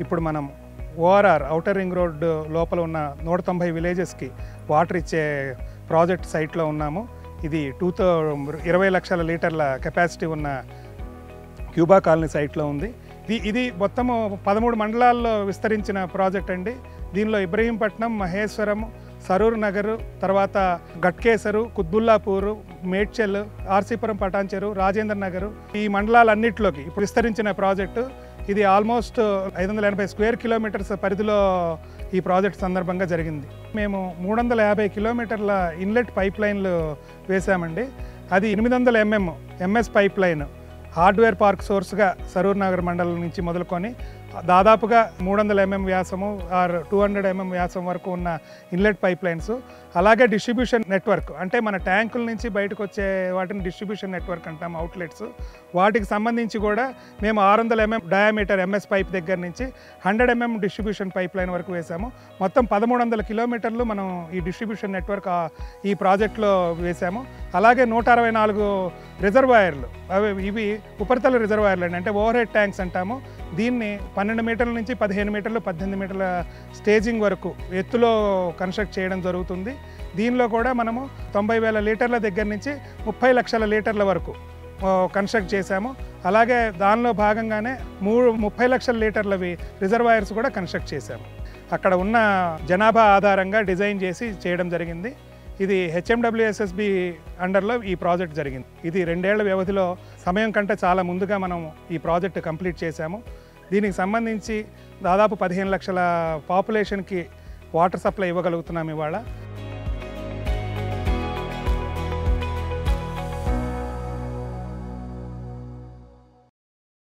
ఇప్పుడు మనం ORR outer ring road లోపల ఉన్న నూట తొంభై విలేజెస్కి వాటర్ ఇచ్చే ప్రాజెక్ట్ సైట్లో ఉన్నాము ఇది టూ థౌ ఇరవై లక్షల లీటర్ల కెపాసిటీ ఉన్న క్యూబా కాలనీ సైట్లో ఉంది ఇది ఇది మొత్తము పదమూడు మండలాల్లో విస్తరించిన ప్రాజెక్ట్ అండి దీనిలో ఇబ్రహీంపట్నం మహేశ్వరం సరూర్ నగర్ తర్వాత గట్కేసరు కుత్బుల్లాపూర్ మేడ్చల్ ఆర్సీపురం పటాన్చెరు రాజేంద్ర నగర్ ఈ మండలాలన్నింటిలోకి ఇప్పుడు విస్తరించిన ప్రాజెక్టు ఇది ఆల్మోస్ట్ ఐదు వందల ఎనభై స్క్వేర్ కిలోమీటర్స్ పరిధిలో ఈ ప్రాజెక్ట్ సందర్భంగా జరిగింది మేము మూడు వందల యాభై కిలోమీటర్ల ఇన్లెట్ పైప్ లైన్లు వేశామండి అది ఎనిమిది వందల MM MS pipe line hardware park సోర్స్గా సరూర్ నగర్ మండలం నుంచి మొదలుకొని దాదాపుగా మూడు వందల ఎంఎం వ్యాసము ఆర్ టూ హండ్రెడ్ ఎంఎం వ్యాసం వరకు ఉన్న ఇన్లెట్ పైప్ లైన్స్ అలాగే డిస్ట్రిబ్యూషన్ నెట్వర్క్ అంటే మన ట్యాంకుల నుంచి బయటకు వచ్చే వాటిని డిస్ట్రిబ్యూషన్ నెట్వర్క్ అంటాం అవుట్లెట్స్ వాటికి సంబంధించి కూడా మేము ఆరు వందల ఎంఎం డయామీటర్ ఎంఎస్ పైప్ దగ్గర నుంచి hundred MM distribution pipe line వరకు వేసాము మొత్తం పదమూడు వందల కిలోమీటర్లు మనం ఈ డిస్ట్రిబ్యూషన్ నెట్వర్క్ ఆ- ఈ ప్రాజెక్ట్లో వేసాము అలాగే నూట అరవై నాలుగు రిజర్వాయర్లు అవి ఇవి ఉపరితల రిజర్వాయర్లు అండి అంటే ఓవర్ హెడ్ ట్యాంక్స్ అంటాము దీన్ని పన్నెండు మీటర్ల నుంచి పదిహేను మీటర్లు పద్దెనిమిది మీటర్ల స్టేజింగ్ వరకు ఎత్తులో కన్స్ట్రక్ట్ చేయడం జరుగుతుంది దీనిలో కూడా మనము తొంభై వేల లీటర్ల దగ్గర నుంచి ముప్పై లక్షల లీటర్ల వరకు ఆ, కన్స్ట్రక్ట్ చేశాము అలాగే దానిలో భాగంగానే మూడు ముప్పై లక్షల లీటర్లవి రిజర్వాయర్స్ కూడా కన్స్ట్రక్ట్ చేశాము అక్కడ ఉన్న జనాభా ఆధారంగా డిజైన్ చేసి చేయడం జరిగింది ఇది హెచ్ఎండబ్ల్యూఎస్ఎస్బి అండర్లో ఈ ప్రాజెక్ట్ జరిగింది ఇది రెండేళ్ల వ్యవధిలో సమయం కంటే చాలా ముందుగా మనం ఈ ప్రాజెక్ట్ కంప్లీట్ చేశాము దీనికి సంబంధించి దాదాపు పదిహేను లక్షల పాపులేషన్కి వాటర్ సప్లై ఇవ్వగలుగుతున్నాం ఇవాళ